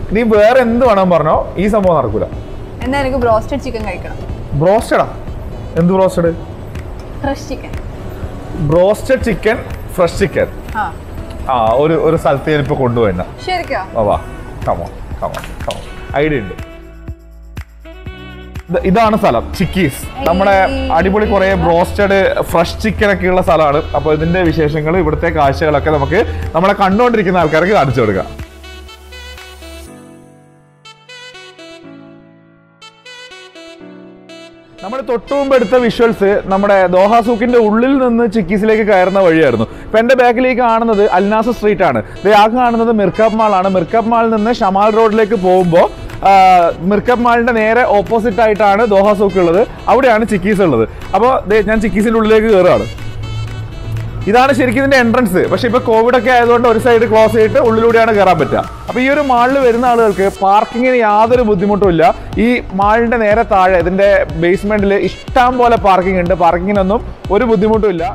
നീ വേറെ എന്ത് വേണം പറഞ്ഞോ ഈ സംഭവം നടക്കൂല എന്നാ എനിക്ക് ബ്രോസ്റ്റഡ് ചിക്കൻ കഴിക്കണം ബ്രോസ്റ്റഡാ എന്ത് broasted fresh chicken broasted chicken fresh chicken ആ ആ ഒരു ഒരു സ്ഥലത്ത് ഞാനിപ്പോ കൊണ്ടുപോയിന്ന ശരിക്കോ വാ വാ കമോ കമോ കമോ ഐഡിയ ഉണ്ട് ഇത് ഇതാണ് സ്ഥലം ചിക്കീസ് നമ്മുടെ അടിപൊളി കുറെ ബ്രോസ്റ്റഡ് ഫ്രഷ് ചിക്കൻ ഒക്കെ ഉള്ള സ്ഥലമാണ് അപ്പോൾ ഇതിന്റെ വിശേഷങ്ങൾ ഇവിടുത്തെ കാഴ്ചകളൊക്കെ നമുക്ക് നമ്മളെ കണ്ടുകൊണ്ടിരിക്കുന്ന ആൾക്കാർക്ക് കാണിച്ചു കൊടുക്കാം നമ്മൾ തൊട്ടു മുമ്പ് എടുത്ത വിഷ്വൽസ് നമ്മുടെ ദോഹ സൂക്കിന്റെ ഉള്ളിൽ നിന്ന് ചിക്കീസിലേക്ക് കയറുന്ന വഴിയായിരുന്നു ഇപ്പൊ എന്റെ ബാക്കിലേക്ക് കാണുന്നത് അൽനാസ സ്ട്രീറ്റ് ആണ് ദേ ആ കാണുന്നത് മിർക്കാബ് മാൾ ആണ് മിർക്കാബ് മാളിൽ നിന്ന് ഷമാൽ റോഡിലേക്ക് പോകുമ്പോൾ മിർക്കബ് മാളിന്റെ നേരെ ഓപ്പോസിറ്റ് ആയിട്ടാണ് ദോഹ സൂക്ക് ഉള്ളത് അവിടെയാണ് ചിക്കീസ് ഉള്ളത് അപ്പോൾ ഞാൻ ചിക്കീസിന്റെ ഉള്ളിലേക്ക് കയറുകയാണ് ഇതാണ് ശരിക്കും ഇതിന്റെ എൻട്രൻസ് പക്ഷെ ഇപ്പൊ കോവിഡ് ഒക്കെ ആയതുകൊണ്ട് ഒരു സൈഡ് ക്ലോസ് ചെയ്തിട്ട് ഉള്ളിലൂടെയാണ് കയറാൻ പറ്റുക അപ്പൊ ഈ ഒരു മാളിൽ വരുന്ന ആളുകൾക്ക് പാർക്കിങ്ങിന് യാതൊരു ബുദ്ധിമുട്ടും ഇല്ല ഈ മാളിന്റെ നേരെ താഴെ ഇതിന്റെ ബേസ്മെന്റിൽ ഇഷ്ടം പോലെ പാർക്കിംഗ് ഉണ്ട് പാർക്കിങ്ങിനൊന്നും ഒരു ബുദ്ധിമുട്ടും ഇല്ല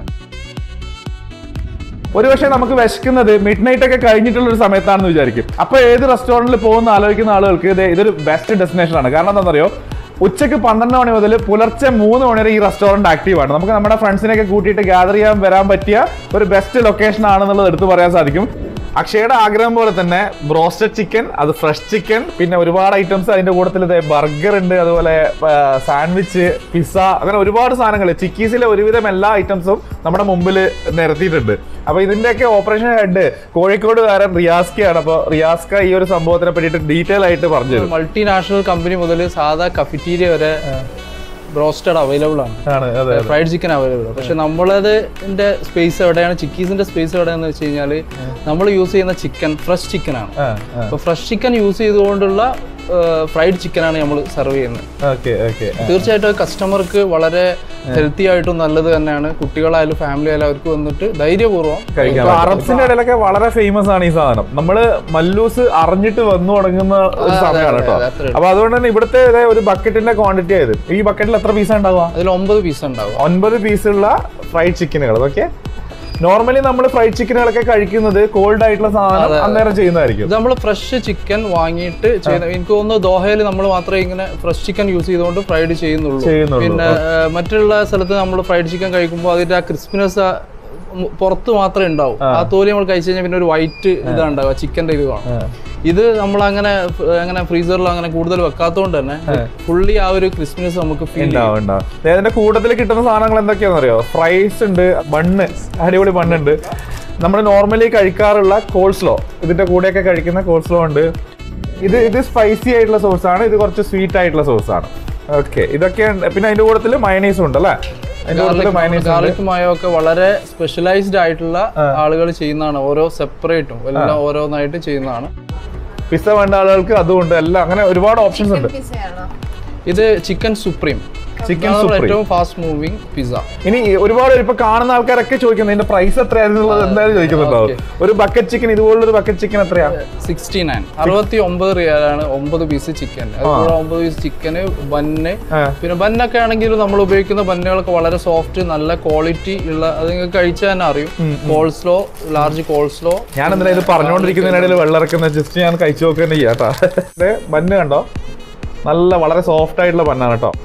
ഒരു പക്ഷേ നമുക്ക് വിശക്കുന്നത് മിഡ് നൈറ്റ് ഒക്കെ കഴിഞ്ഞിട്ടുള്ള ഒരു സമയത്താണെന്ന് വിചാരിക്കും അപ്പൊ ഏത് റെസ്റ്റോറന്റിൽ പോകുന്ന ആലോചിക്കുന്ന ആളുകൾക്ക് ഇത് ഇതൊരു ബെസ്റ്റ് ഡെസ്റ്റിനേഷൻ ആണ് കാരണം എന്താണെന്നറിയോ ഉച്ചയ്ക്ക് പന്ത്രണ്ട് മണി മുതൽ പുലർച്ചെ മൂന്ന് മണി വരെ ഈ റെസ്റ്റോറന്റ് ആക്റ്റീവ് ആണ് നമുക്ക് നമ്മുടെ ഫ്രണ്ട്സിനെയൊക്കെ കൂട്ടിയിട്ട് ഗ്യാദർ ചെയ്യാൻ വരാൻ പറ്റിയ ഒരു ബെസ്റ്റ് ലൊക്കേഷൻ ആണെന്നുള്ളത് എടുത്തു പറയാൻ സാധിക്കും അക്ഷയുടെ ആഗ്രഹം പോലെ തന്നെ ബ്രോസ്റ്റഡ് ചിക്കൻ അത് ഫ്രഷ് ചിക്കൻ പിന്നെ ഒരുപാട് ഐറ്റംസ് അതിന്റെ കൂട്ടത്തിൽ ബർഗർ ഉണ്ട് അതുപോലെ സാൻഡ്വിച്ച് പിസ്സ അങ്ങനെ ഒരുപാട് സാധനങ്ങൾ ചിക്കീസിലെ ഒരുവിധം എല്ലാ ഐറ്റംസും നമ്മുടെ മുമ്പിൽ നിരത്തിയിട്ടുണ്ട് അപ്പൊ ഇതിന്റെയൊക്കെ ഓപ്പറേഷൻ ഹെഡ് കോഴിക്കോടുകാരൻ റിയാസ്കയാണ് അപ്പോൾ റിയാസ്ക ഈ ഒരു സംഭവത്തിനെ പറ്റിയിട്ട് ഡീറ്റെയിൽ ആയിട്ട് പറഞ്ഞു തരും മൾട്ടിനാഷണൽ കമ്പനി മുതൽ സാധാ കഫറ്റീരിയ വരെ ബ്രോസ്റ്റഡ് അവൈലബിൾ ആണ് ആണ് അതെ ഫ്രൈഡ് ചിക്കൻ അവൈലബിൾ ആണ് പക്ഷെ നമ്മളത് സ്പേസ് എവിടെയാണ് ചിക്കീസിന്റെ സ്പേസ് എവിടെയാണെന്ന് വെച്ച് കഴിഞ്ഞാൽ നമ്മൾ യൂസ് ചെയ്യുന്ന ചിക്കൻ ഫ്രഷ് ചിക്കൻ ആണ് ആ അപ്പോൾ ഫ്രഷ് ചിക്കൻ യൂസ് ചെയ്തുകൊണ്ടുള്ള ഫ്രൈഡ് ചിക്കനാണ് നമ്മൾ സെർവ് ചെയ്യുന്നത് ഓക്കെ ഓക്കെ തീർച്ചയായിട്ടും കസ്റ്റമർക്ക് വളരെ ഹെൽത്തി ആയിട്ടും നല്ലത് തന്നെയാണ് കുട്ടികളായാലും ഫാമിലി ആയാലും അവർക്ക് വന്നിട്ട് ധൈര്യപൂർവ്വം കഴിക്കാം അറബ്സിന്റെ ഇടയിലൊക്കെ വളരെ ഫേമസ് ആണ് ഈ സാധനം നമ്മള് മല്ലൂസ് അറിഞ്ഞിട്ട് വന്നു തുടങ്ങുന്ന ഒരു സമയമാണ് കേട്ടോ അതെ, അത്രേ ഉള്ളൂ. അപ്പൊ അതുകൊണ്ട് തന്നെ ഇവിടുത്തെ ഇതേ ഒരു ബക്കറ്റിന്റെ ക്വാണ്ടിറ്റി ആയത് ഈ ബക്കറ്റിൽ എത്ര പീസ് ഉണ്ടാവുക അതിൽ ഒമ്പത് പീസ് ഉണ്ടാവും ഒൻപത് പീസുള്ള ഫ്രൈഡ് ചിക്കനുകൾ ഓക്കെ നോർമലി നമ്മൾ ഫ്രൈഡ് ചിക്കനുകളൊക്കെ കഴിക്കുന്നത് കോൾഡ് ആയിട്ടുള്ള സാധനം അന്നേരം ചെയ്യുന്നതായിരിക്കും ഇത് നമ്മൾ ഫ്രഷ് ചിക്കൻ വാങ്ങിയിട്ട് ചെയ്യുന്ന എനിക്ക് തോന്നുന്നു ദോഹയിൽ നമ്മൾ മാത്രമേ ഇങ്ങനെ ഫ്രഷ് ചിക്കൻ യൂസ് ചെയ്തുകൊണ്ട് ഫ്രൈഡ് ചെയ്യുന്നുള്ളൂ ചെയ്യുന്നുള്ളൂ. പിന്നെ ഏഹ്, മറ്റുള്ള സ്ഥലത്ത് നമ്മൾ ഫ്രൈഡ് ചിക്കൻ കഴിക്കുമ്പോൾ അതിന്റെ ആ ക്രിസ്പിനെസ് പുറത്ത് മാത്രമേ ഉണ്ടാവും ആ തോലി നമ്മൾ കഴിച്ചു കഴിഞ്ഞാൽ പിന്നെ ഒരു വൈറ്റ് ഇതാണ് ഉണ്ടാവുക ചിക്കന്റെ ഇത് കാണും ഇത് നമ്മൾ അങ്ങനെ അങ്ങനെ ഫ്രീസറിൽ അങ്ങനെ കൂടുതൽ വെക്കാത്തതുകൊണ്ട് തന്നെ ഫുള്ളി ആ ഒരു ക്രിസ്പിനെസ് നമുക്ക് ഫീൽ ചെയ്യും ഉണ്ടാവും ഉണ്ടാവും ദേ, അതിന്റെ കൂട്ടത്തിൽ കിട്ടുന്ന സാധനങ്ങൾ എന്തൊക്കെയാണെന്ന് അറിയോ ഫ്രൈസ് ഉണ്ട് ബണ്ണ് അടിപൊളി ബണ്ണുണ്ട് നമ്മൾ നോർമലി കഴിക്കാറുള്ള കോൾസ്ലോ ഇതിന്റെ കൂടെയൊക്കെ കഴിക്കുന്ന കോൾസ്ലോ ഉണ്ട് ഇത് ഇത് സ്പൈസി ആയിട്ടുള്ള സോസ് ആണ് ഇത് കുറച്ച് സ്വീറ്റ് ആയിട്ടുള്ള സോസ് ആണ് ഓക്കെ ഇതൊക്കെ ഉണ്ട്. പിന്നെ അതിന്റെ കൂട്ടത്തിൽ മയനൈസും ഉണ്ട് അല്ലേ അതിന്റെ കൂട്ടത്തിൽ മയനൈസ് ഉണ്ട് ഗാർലിക് മായോ ഒക്കെ വളരെ സ്പെഷ്യലൈസ്ഡ് ആയിട്ടുള്ള ആളുകൾ ചെയ്യുന്നതാണ് ഓരോ സെപ്പറേറ്റും എല്ലാം ഓരോന്നായിട്ട് ചെയ്യുന്നതാണ് പിസ്സ വേണ്ട ആളുകൾക്ക് അതുകൊണ്ട് എല്ലാം അങ്ങനെ ഒരുപാട് ഓപ്ഷൻസ് ഉണ്ട് പിസയാണോ ഇത് ചിക്കൻ സുപ്രീം ചിക്കൻ അതാണ് സുപ്രീം ഏറ്റവും ഫാസ്റ്റ് മൂവിങ് പിസ്സ ഇനി ഒരുപാട് പേര് ഇപ്പൊ കാണുന്ന ആൾക്കാരൊക്കെ ചോദിക്കുന്നത് ഇതിന്റെ പ്രൈസ് എത്രയായിരുന്നുള്ളത് എന്തായാലും ചോദിക്കുന്നുണ്ടാവും ഒരു ബക്കറ്റ് ചിക്കൻ ഇതുപോലുള്ള ഒരു ബക്കറ്റ് ചിക്കൻ എത്രയാ സിക്സ്റ്റി നയൻ അറുപത്തി ഒമ്പത് റിയാലാണ് ഒമ്പത് പീസ് ചിക്കൻ അതുപോലെ ഒമ്പത് പീസ് ചിക്കന് ബന്ന് ആ. പിന്നെ ബന്നൊക്കെ ആണെങ്കിലും നമ്മൾ ഉപയോഗിക്കുന്ന ബന്നുകളൊക്കെ വളരെ സോഫ്റ്റ് നല്ല ക്വാളിറ്റി ഉള്ള അത് നിങ്ങൾക്ക് കഴിച്ചാൽ തന്നെ അറിയും കോൾസ്ലോ ലാർജ് കോൾസ്ലോ ഞാൻ എന്തിനാ ഇത് പറഞ്ഞുകൊണ്ടിരിക്കുന്നതിനിടയിൽ വെള്ളം ഇറക്കുന്ന ജസ്റ്റ് ഞാൻ കഴിച്ചു നോക്കുക തന്നെ ചെയ്യാം കേട്ടോ ബന്ന് കണ്ടോ നല്ല വളരെ സോഫ്റ്റ് ആയിട്ടുള്ള ബന്നാണ് കേട്ടോ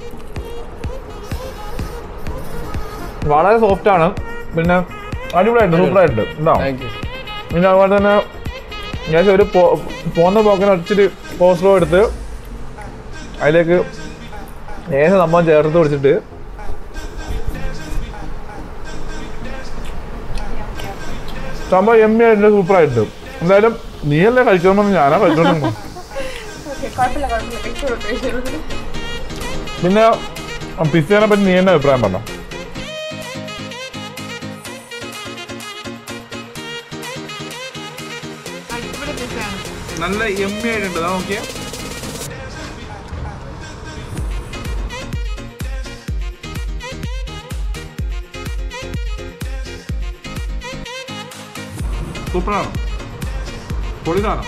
വളരെ സോഫ്റ്റ് ആണ് പിന്നെ അടിപൊളിയായിട്ട് സൂപ്പറായിട്ട് ഉണ്ടോ താങ്ക് യു പിന്നെ അതുപോലെ തന്നെ ഞാൻ ഒരു പോ- പോന്ന പോക്കിന് ഒത്തിരി പോസ്റ്ററോ എടുത്ത് അതിലേക്ക് ഏത് സംഭവം ചേർത്ത് പിടിച്ചിട്ട് സംഭവം എമ്മി ആയിട്ട് സൂപ്പറായിട്ട് എന്തായാലും നീയല്ലേ കഴിക്കണമെന്ന് ഞാനാ കഴിച്ചോണ്ടിരുന്നു കുഴപ്പമില്ല കുഴപ്പമില്ല കഴിച്ചോളൂ കഴിച്ചോളൂ പിന്നെ പിസ്സേനെ പറ്റി നീ എന്നെ അഭിപ്രായം പറഞ്ഞോ അടിപൊളി പിസയാണ് നല്ല എമ്മി ആയിട്ടുണ്ട് നോക്കിയേ സൂപ്പറാണ് പൊളിതാണ്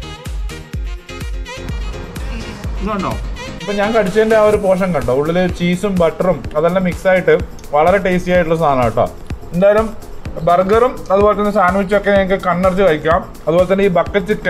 ഇതുണ്ടോ ഇപ്പൊ ഞാൻ കടിച്ചതിന്റെ ആ ഒരു പോർഷൻ കണ്ടോ ഉള്ളില് ചീസും ബട്ടറും അതെല്ലാം മിക്സ് ആയിട്ട് വളരെ ടേസ്റ്റി ആയിട്ടുള്ള സാധനം കേട്ടോ എന്തായാലും ബർഗറും അതുപോലെ തന്നെ സാൻഡ്വിച്ചും ഒക്കെ ഞങ്ങൾക്ക് കണ്ണടച്ച് കഴിക്കാം അതുപോലെ തന്നെ ഈ ബക്കറ്റ് ചിക്കൻ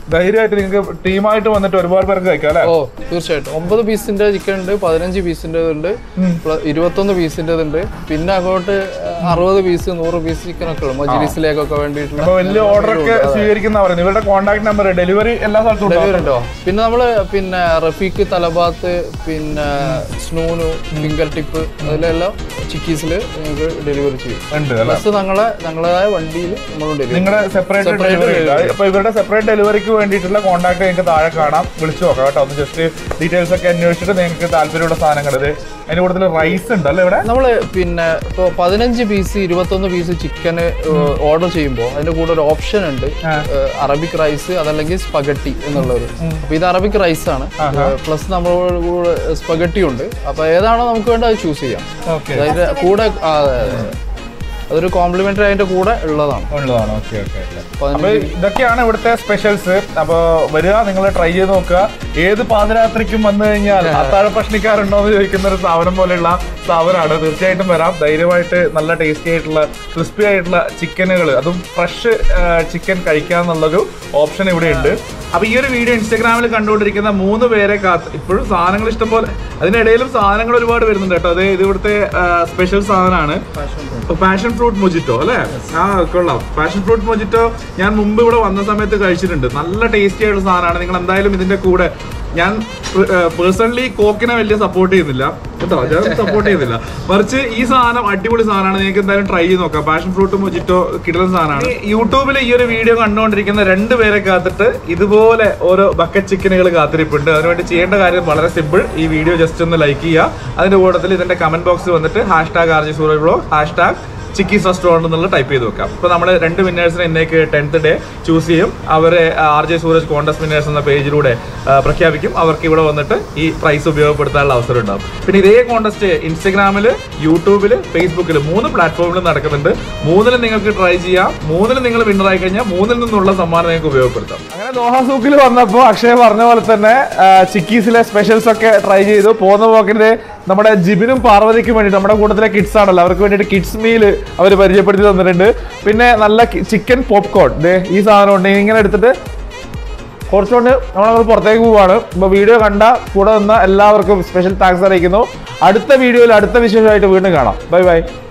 ധൈര്യമായിട്ട് നിങ്ങൾക്ക് ടീമായിട്ട് വന്നിട്ട് ഒരുപാട് പേർക്ക് കഴിക്കാം അല്ലേ ഓ തീർച്ചയായിട്ടും ഒമ്പത് പീസിന്റെ ചിക്കൻ ഉണ്ട് പതിനഞ്ച് പീസിന്റെ ഉണ്ട് ഇരുപത്തൊന്ന് പീസിന്റെ ഉണ്ട് പിന്നെ അങ്ങോട്ട് അറുപത് പീസ് നൂറ് പീസ് ചിക്കൻ ഒക്കെ ഉള്ളു മജിലിസിലേക്കൊക്കെ വേണ്ടിയിട്ടുള്ള അപ്പൊ വലിയ ഓർഡർ ഒക്കെ സ്വീകരിക്കുന്ന പറയുന്നത് ഇവരുടെ കോൺടാക്ട് നമ്പർ ഡെലിവറി എല്ലാ സ്ഥലത്തും ഉണ്ടോ? ഡെലിവറി ഉണ്ടോ പിന്നെ നമ്മള് പിന്നെ റഫീഖ് തലബാത്ത് പിന്നെ സ്നൂനു ഫിംഗർ ടിപ്പ് അതിലെല്ലാം ചിക്കീസിൽ നിങ്ങൾക്ക് ഡെലിവറി ചെയ്യും ഉണ്ട് അല്ലേ പ്ലസ് ഞങ്ങളെ ഞങ്ങളതായ വണ്ടിയിൽ നമ്മൾ ഡെലിവറി നിങ്ങളുടെ സെപ്പറേറ്റ് Separate ഡെലിവറി delivery. അപ്പൊ ഇവരുടെ സെപ്പറേറ്റ് ഡെലിവറിക്ക് വേണ്ടിയിട്ടുള്ള കോൺടാക്ട് നിങ്ങൾക്ക് താഴെ കാണാം വിളിച്ചു നോക്കാം കേട്ടോ ഒന്ന് ജസ്റ്റ് ഡീറ്റെയിൽസ് ഒക്കെ അന്വേഷിച്ചിട്ട് നിങ്ങൾക്ക് താല്പര്യമുള്ള സാധനങ്ങൾ ഇത് അതിന്റെ കൂടുതൽ റൈസ് ഉണ്ട് അല്ലേ ഇവിടെ നമ്മൾ പിന്നെ ഇപ്പോൾ പതിനഞ്ച് പീസ് ഇരുപത്തൊന്ന് പീസ് ചിക്കന് ഓർഡർ ചെയ്യുമ്പോൾ അതിന്റെ കൂടെ ഒരു ഓപ്ഷൻ ഉണ്ട് ഏഹ്, അറബിക് റൈസ് അതല്ലെങ്കിൽ സ്പഗട്ടി എന്നുള്ളൊരു അപ്പൊ ഇത് അറബിക് റൈസ് ആണ് പ്ലസ് നമ്മളോട് കൂടെ സ്പഗട്ടി ഉണ്ട് അപ്പൊ ഏതാണോ നമുക്ക് വേണ്ടത് അത് ചൂസ് ചെയ്യാം ഓക്കെ അതിന്റെ കൂടെ ആ, അതെ, അതെ, അതെ. അതൊരു കോംപ്ലിമെന്ററി അതിന്റെ കൂടെ ഉള്ളതാണ് ഉള്ളതാണ് ഓക്കെ ഓക്കെ അപ്പൊ അപ്പൊ ഇതൊക്കെയാണ് ഇവിടുത്തെ സ്പെഷ്യൽസ് അപ്പൊ വരിക നിങ്ങൾ ട്രൈ ചെയ്ത് നോക്കുക ഏത് പാതിരാത്രിക്കും വന്നു കഴിഞ്ഞാൽ അത്താഴ ഭക്ഷണിക്കാരുണ്ടോ എന്ന് ചോദിക്കുന്ന ഒരു സ്ഥാപനം പോലെയുള്ള സ്ഥാപനമാണ് തീർച്ചയായിട്ടും വരാം ധൈര്യമായിട്ട് നല്ല ടേസ്റ്റി ആയിട്ടുള്ള ക്രിസ്പി ആയിട്ടുള്ള ചിക്കനുകൾ അതും ഫ്രഷ് ചിക്കൻ കഴിക്കാന്നുള്ളൊരു ഓപ്ഷൻ ഇവിടെ ഉണ്ട് അപ്പൊ ഈ ഒരു വീഡിയോ ഇൻസ്റ്റാഗ്രാമിൽ കണ്ടുകൊണ്ടിരിക്കുന്ന മൂന്ന് പേരെ കാത്ത് ഇപ്പോഴും സാധനങ്ങൾ ഇഷ്ടംപോലെ അതിനിടയിലും സാധനങ്ങൾ ഒരുപാട് വരുന്നുണ്ട് കേട്ടോ അത് ഇത് ഇവിടുത്തെ സ്പെഷ്യൽ സാധനമാണ് പാഷൻ ഫ്രൂട്ട് മൊജിറ്റോ അല്ലേ ആ കൊള്ളാം പാഷൻ ഫ്രൂട്ട് മൊജിറ്റോ ഞാൻ മുമ്പ് ഇവിടെ വന്ന സമയത്ത് കഴിച്ചിട്ടുണ്ട് നല്ല ടേസ്റ്റി ആയിട്ടുള്ള സാധനമാണ് നിങ്ങൾ എന്തായാലും ഇതിന്റെ കൂടെ ഞാൻ പേഴ്സണലി കോക്കിനെ വലിയ സപ്പോർട്ട് ചെയ്യുന്നില്ല കേട്ടോ ഞാൻ സപ്പോർട്ട് ചെയ്യുന്നില്ല മറിച്ച് ഈ സാധനം അടിപൊളി സാധനമാണ് നിങ്ങൾക്ക് എന്തായാലും ട്രൈ ചെയ്ത് നോക്കാം പാഷൻ ഫ്രൂട്ട് മൊജിറ്റോ കിട്ടുന്ന സാധനമാണ് യൂട്യൂബിൽ ഈ ഒരു വീഡിയോ കണ്ടുകൊണ്ടിരിക്കുന്ന രണ്ട് പേരെ കാത്തിട്ട് ഇതുപോലെ ഓരോ ബക്കറ്റ് ചിക്കനുകൾ കാത്തിരിപ്പുണ്ട് അതിനുവേണ്ടി ചെയ്യേണ്ട കാര്യം വളരെ സിമ്പിൾ ഈ വീഡിയോ ജസ്റ്റ് ഒന്ന് ലൈക്ക് ചെയ്യുക അതിന്റെ കൂട്ടത്തിൽ ഇതിന്റെ കമന്റ് ബോക്സിൽ വന്നിട്ട് hashtag R G Sooraj ബ്ലോ ഹാഷ് ടാഗ് ചിക്കീസ് റെസ്റ്റോറൻറ്റ് എന്നുള്ള ടൈപ്പ് ചെയ്ത് വെക്കാം ഇപ്പോൾ നമ്മൾ രണ്ട് വിന്നേഴ്സിനെ ഇന്നേക്ക് ടെൻത്ത് ഡേ ചൂസ് ചെയ്യും അവരെ R J Sooraj contest winners എന്ന പേജിലൂടെ ആ, പ്രഖ്യാപിക്കും അവർക്ക് ഇവിടെ വന്നിട്ട് ഈ പ്രൈസ് ഉപയോഗപ്പെടുത്താനുള്ള അവസരം ഉണ്ടാവും പിന്നെ ഇതേ കോൺടസ്റ്റ് ഇൻസ്റ്റഗ്രാമിൽ യൂട്യൂബിൽ ഫേസ്ബുക്കിൽ മൂന്ന് പ്ലാറ്റ്ഫോമിലും നടക്കുന്നുണ്ട് മൂന്നിലും നിങ്ങൾക്ക് ട്രൈ ചെയ്യാം മൂന്നിലും നിങ്ങൾ വിന്നർ ആയി കഴിഞ്ഞാൽ മൂന്നിൽ നിന്നുള്ള സമ്മാനം നിങ്ങൾക്ക് ഉപയോഗപ്പെടുത്താം അങ്ങനെ ദോഹ സൂക്കിൽ വന്നപ്പോൾ അക്ഷയ് പറഞ്ഞ പോലെ തന്നെ ആ, ചിക്കീസിലെ സ്പെഷ്യൽസ് ഒക്കെ ട്രൈ ചെയ്തു പോകുന്ന പോക്കിന്റെ നമ്മുടെ ജിബിനും പാർവതിക്കും വേണ്ടിയിട്ട് നമ്മുടെ കൂട്ടത്തിലെ കിഡ്സ് ആണല്ലോ അവർക്ക് വേണ്ടിയിട്ട് കിഡ്സ് മീൽ അവർ പരിചയപ്പെടുത്തി തന്നിട്ടുണ്ട് പിന്നെ നല്ല ചിക്കൻ പോപ്കോൺ ദേ ഈ സാധനം ഉണ്ട് ഇങ്ങനെ എടുത്തിട്ട് കുറച്ചുകൊണ്ട് നമ്മളങ്ങൾ പുറത്തേക്ക് പോവാണ് ഇപ്പോൾ വീഡിയോ കണ്ട കൂടെ നിന്ന എല്ലാവർക്കും സ്പെഷ്യൽ താങ്ക്സ് അറിയിക്കുന്നു അടുത്ത വീഡിയോയിൽ അടുത്ത വിശേഷമായിട്ട് വീണ്ടും കാണാം ബൈ ബൈ